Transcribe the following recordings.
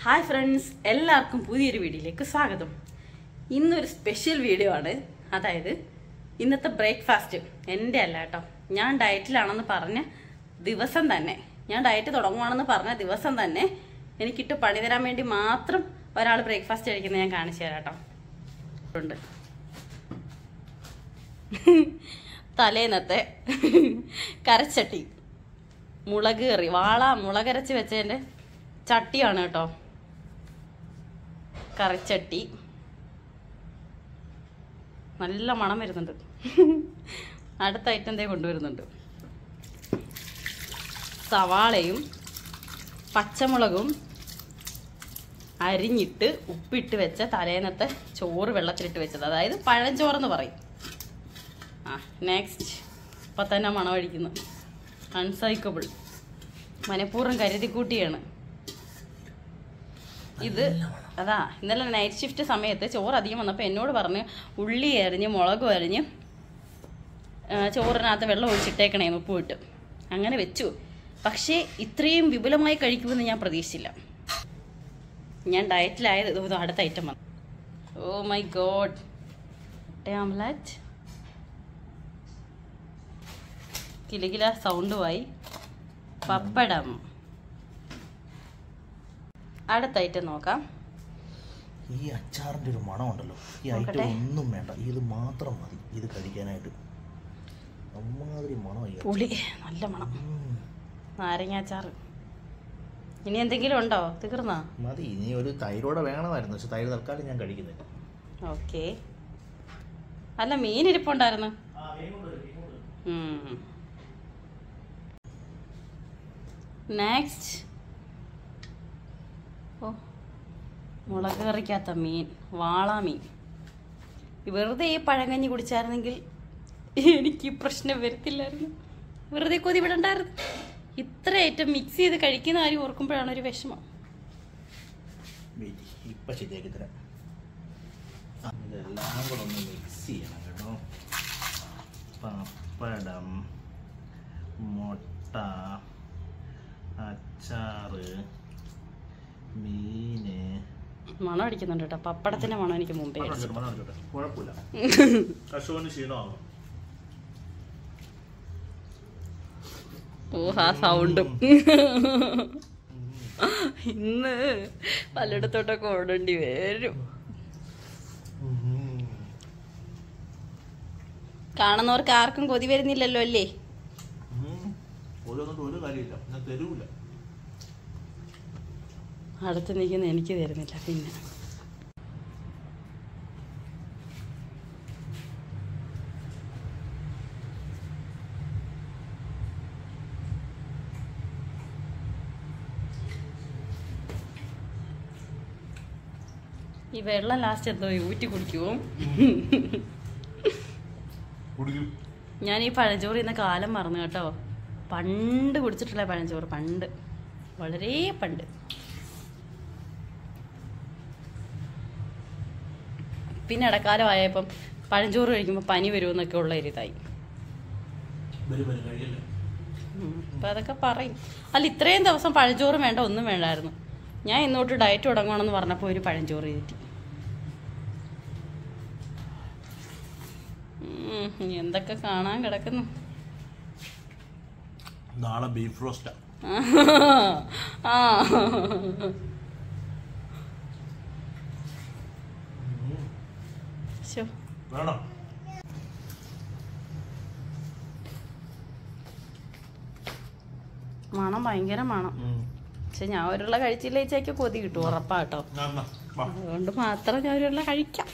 Hi friends എല്ലാവർക്കും പുതിയൊരു വീഡിയോയിലേക്ക് സ്വാഗതം ഇന്നൊരു സ്പെഷ്യൽ വീഡിയോ ആണ് അതായത് ഇന്നത്തെ ബ്രേക്ക്ഫാസ്റ്റ് എൻ്റെ അല്ല കേട്ടോ ഞാൻ ഡയറ്റിലാണെന്ന് പറഞ്ഞ ദിവസം തന്നെ ഞാൻ ഡയറ്റ് തുടങ്ങുവാണെന്ന് പറഞ്ഞ ദിവസം തന്നെ എനിക്കിട്ട് പണി തരാൻ വേണ്ടി മാത്രം ഒരാൾ ബ്രേക്ക്ഫാസ്റ്റ് കഴിക്കുന്നത് ഞാൻ കാണിച്ചു തരാം കേട്ടോ ഉണ്ട് തലേന്നത്തെ കരച്ചട്ടി മുളക് കറി വാള മുളകരച്ച് വെച്ചതിൻ്റെ ചട്ടിയാണ് കേട്ടോ കറിച്ചട്ടി നല്ല മണം വരുന്നുണ്ട് അടുത്ത ഐറ്റം എന്തേ കൊണ്ടുവരുന്നുണ്ട് സവാളയും പച്ചമുളകും അരിഞ്ഞിട്ട് ഉപ്പിട്ട് വെച്ച തലേന്നത്തെ ചോറ് വെള്ളത്തിലിട്ട് വെച്ചത് അതായത് പഴഞ്ചോറെന്ന് പറയും ആ നെക്സ്റ്റ് ഇപ്പം തന്നെ മണമടിക്കുന്നു അൺസൈക്കബിൾ മനഃപൂർവ്വം കരുതിക്കൂട്ടിയാണ് ഇത് അതാ ഇന്നലെ നൈറ്റ് ഷിഫ്റ്റ് സമയത്ത് ചോറ് അധികം വന്നപ്പോൾ എന്നോട് പറഞ്ഞ് ഉള്ളി അരിഞ്ഞ് മുളക് അരിഞ്ഞ് ആ, ചോറിനകത്ത് വെള്ളം ഒഴിച്ചിട്ടേക്കണേ ഉപ്പ് ഇട്ട് അങ്ങനെ വെച്ചു പക്ഷേ ഇത്രയും വിപുലമായി കഴിക്കുമെന്ന് ഞാൻ പ്രതീക്ഷിച്ചില്ല ഞാൻ ഡയറ്റിലായത് ഇത് ഇത് അടുത്ത ഐറ്റം വന്നു ഓ മൈ ഗോഡ് ആംലറ്റ് കിലുകില സൗണ്ടുമായി പപ്പടം അടുത്ത ഐറ്റം നോക്കാം ഈ അച്ചാറിന്റെ ഒരു മണമുണ്ടല്ലോ ഈ ഐറ്റം നോക്കട്ടെ. ഒന്നും വേണ്ട ഇത് മാത്രം മതി ഇത് കഴിക്കാനായിട്ട് അമ്മാതിരി മണമായി പുളി നല്ല മണം നാരങ്ങാച്ചാറ് ഇനി എന്തെങ്കിലും ഉണ്ടോ തീർന്നാ മതി ഇനി ഒരു തൈരോടെ വേണമായിരുന്നു പക്ഷെ തൈര് തൽക്കാലം ഞാൻ കഴിക്കുന്നില്ല ഓക്കെ അല്ല മീൻ ഇരിപ്പുണ്ടായിരുന്നു നെക്സ്റ്റ് ഓ മുളക് കറിക്കാത്ത മീൻ വാള മീൻ വെറുതെ ഈ പഴങ്കഞ്ഞി കുടിച്ചായിരുന്നെങ്കിൽ എനിക്ക് ഈ പ്രശ്നം വരത്തില്ലായിരുന്നു വെറുതെ കൊതി വിടണ്ടായിരുന്നു ഇത്ര ഐറ്റം മിക്സ് ചെയ്ത് കഴിക്കുന്ന കാര്യം ഓർക്കുമ്പോഴാണ് ഒരു വിഷമം വെയിറ്റ്, ഇപ്പൊ ശരിയാക്കി തരാം ആ, ഇതെല്ലാം കൂടെ ഒന്ന് മിക്സ് ചെയ്യണം കേട്ടോ പപ്പടം മുട്ട അച്ചാറ് മീന് മണം അടിക്കുന്നുണ്ട് കേട്ടോ പപ്പടത്തിന്റെ മണം എനിക്ക് മുമ്പേ മണം അടിച്ചു എടുക്കട്ടെ, മണം എടുക്കട്ടെ. കുഴപ്പമില്ല കശുവിന് ക്ഷീണമാകും ഓ ആ സൗണ്ടും ഇന്ന് പലയിടത്തോട്ടൊക്കെ ഓടേണ്ടി വരും കാണുന്നവർക്ക് ആർക്കും കൊതി വരുന്നില്ലല്ലോ അല്ലേ ഓരോന്നിട്ട് ഒരു കാര്യമില്ല ഞാൻ തരൂല അടുത്ത് നിൽക്കുന്ന എനിക്ക് തരുന്നില്ല പിന്നെ ഈ വെള്ളം ലാസ്റ്റ് എന്തോ ഊറ്റി കുടിക്കുമോ കുടിക്കും ഞാൻ ഈ പഴഞ്ചോറ് ഇന്ന കാലം മറന്നു കേട്ടോ പണ്ട് കുടിച്ചിട്ടുള്ള പഴഞ്ചോറ് പണ്ട് വളരെ പണ്ട് പിന്നെ ഇടക്കാലമായപ്പം പഴഞ്ചോറ് കഴിക്കുമ്പോൾ പനി വരുമെന്നൊക്കെ ഉള്ള ഒരു ഇതായി വരും വരും കഴിയല്ലേ ഉം. അപ്പൊ അതൊക്കെ പറയും അല്ല ഇത്രയും ദിവസം പഴഞ്ചോറ് വേണ്ട ഒന്നും വേണ്ടായിരുന്നു ഞാൻ ഇന്നോട്ട് ഡയറ്റ് തുടങ്ങണമെന്ന് പറഞ്ഞപ്പോൾ ഒരു പഴഞ്ചോറ് തീറ്റി ഉം, ഇനി എന്തൊക്കെ കാണാൻ കിടക്കുന്നു നാളെ ബീഫ് റോസ്റ്റാ ആ ശോ വേണം മണം ഭയങ്കര മണം പക്ഷെ ഞാൻ ഒരുള്ള കഴിച്ചില്ല ചേക്ക് കൊതി കിട്ടും ഉറപ്പാട്ടോ അതുകൊണ്ട് മാത്രം ഞാൻ ഒരുള്ള കഴിക്കാം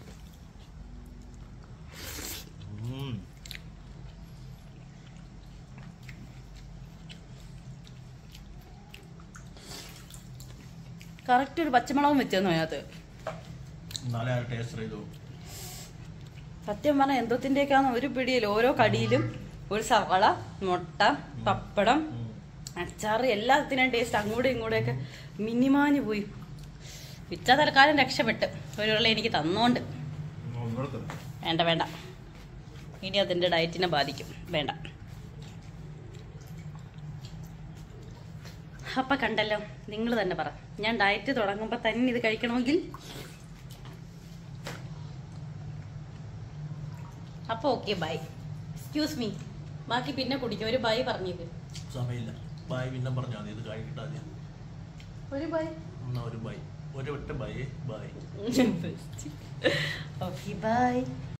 കറക്റ്റ് ഒരു പച്ചമുളകും വെച്ചെന്നോ അതിനകത്ത് നാളെ ആ ടേസ്റ്റ് ചെയ്തു സത്യം പറഞ്ഞാൽ എന്തോത്തിൻ്റെയൊക്കെയാണ് ഒരു പിടിയിൽ ഓരോ കടിയിലും ഒരു സവാള മുട്ട പപ്പടം അച്ചാറ് എല്ലാത്തിനും ടേസ്റ്റ് അങ്ങോട്ടും ഇങ്ങോട്ടും ഒക്കെ മിനിമാഞ്ഞു പോയി ഉച്ച തൽക്കാലം രക്ഷപ്പെട്ട് ഒരു വെള്ളം എനിക്ക് തന്നോണ്ട് വേണ്ട വേണ്ട ഇനി അതിൻ്റെ ഡയറ്റിനെ ബാധിക്കും വേണ്ട അപ്പം കണ്ടല്ലോ നിങ്ങൾ തന്നെ പറ ഞാൻ ഡയറ്റ് തുടങ്ങുമ്പോൾ തന്നെ ഇത് കഴിക്കണമെങ്കിൽ അപ്പോൾ ഓക്കെ ബൈ എക്സ്ക്യൂസ് മീ ബാക്കി പിന്നെ കുടിക്കും ഒരു ബൈ പറഞ്ഞേക്ക് സമയമില്ല ബായ് പിന്നെ പറഞ്ഞാൽ മതി ഇത് കഴിക്കട്ടെ ആദ്യം ഒരു ബൈ എന്നാ ഒരു ബൈ ഒരു ഒറ്റ ബൈ ബായ് ഓക്കെ ബൈ